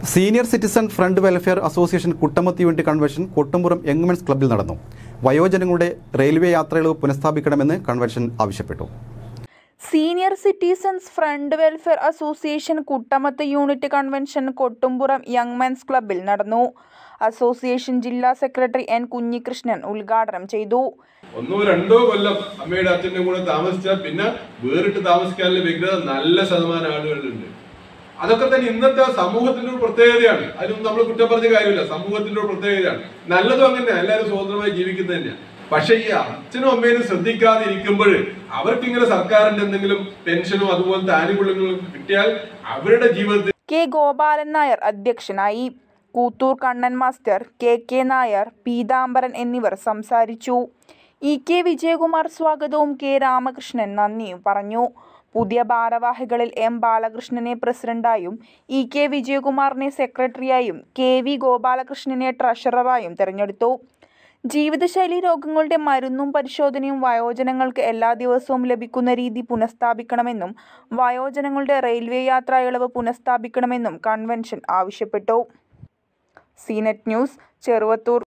senior citizen front welfare association Kuttamath unit convention Kottumpuram young men's ക്ലബ്ബിൽ നടന്നു വയോജനങ്ങളുടെ റെയിൽവേ യാത്രയിളവ് പുനഃസ്ഥാപിക്കണമെന്ന് കൺവെൻഷൻ ആവശ്യപ്പെട്ടു senior citizens front welfare association Kuttamath unit convention Kottumpuram young men's ക്ലബ്ബിൽ നടന്നു അസോസിയേഷൻ ജില്ലാ സെക്രട്ടറി എൻ കുഞ്ഞികൃഷ്ണൻ ഉദ്ഘാടനം ചെയ്തു ഒന്നോ രണ്ടോ കൊല്ലം അമ്മയുടെ അച്ഛൻ്റെ കൂടെ താമസിച്ചാൽ പിന്നെ വേറിട്ട് താമസിക്കാനുള്ള വ്യഗ്രത നല്ല ശതമാനം ആളുകളിലുണ്ട് അതൊക്കെ തന്നെ ഇന്നത്തെ സമൂഹത്തിന്റെ ഒരു പ്രത്യേകതയാണ് അതിനൊന്നും നമ്മൾ കുറ്റം പറഞ്ഞ കാര്യമില്ല സമൂഹത്തിന്റെ ഒരു പ്രത്യേകതയാണ് നല്ലതും അങ്ങനെ എല്ലാവരും സ്വതന്ത്രമായി ജീവിക്കുന്നത് തന്നെയാണ് പക്ഷെ ഈ അച്ഛനും അമ്മേനും ശ്രദ്ധിക്കാതെ ഇരിക്കുമ്പോൾ അവർക്ക് ഇങ്ങനെ സർക്കാരിന്റെ എന്തെങ്കിലും പെൻഷനോ അതുപോലത്തെ ആനുകൂല്യങ്ങളും കിട്ടിയാൽ അവരുടെ ജീവിതത്തിൽ കെ ഗോപാലൻ നായർ അധ്യക്ഷനായി Koothur Kannan master K K Nair Peethambaran എന്നിവർ സംസാരിച്ചു ഇ കെ വിജയകുമാർ സ്വാഗതവും കെ രാമകൃഷ്ണൻ നന്ദിയും പറഞ്ഞു പുതിയ ഭാരവാഹികളിൽ എം ബാലകൃഷ്ണനെ പ്രസിഡന്റായും ഇ കെ വിജയകുമാറിനെ സെക്രട്ടറിയായും കെ വി ഗോപാലകൃഷ്ണനെ ട്രഷററായും തെരഞ്ഞെടുത്തു ജീവിതശൈലി രോഗങ്ങളുടെ മരുന്നും പരിശോധനയും വയോജനങ്ങൾക്ക് എല്ലാ ദിവസവും ലഭിക്കുന്ന രീതി പുനഃസ്ഥാപിക്കണമെന്നും വയോജനങ്ങളുടെ റെയിൽവേ യാത്രാ ഇളവ് പുനഃസ്ഥാപിക്കണമെന്നും കൺവെൻഷൻ ആവശ്യപ്പെട്ടു സീനെറ്റ് ന്യൂസ് ചെറുവത്തൂർ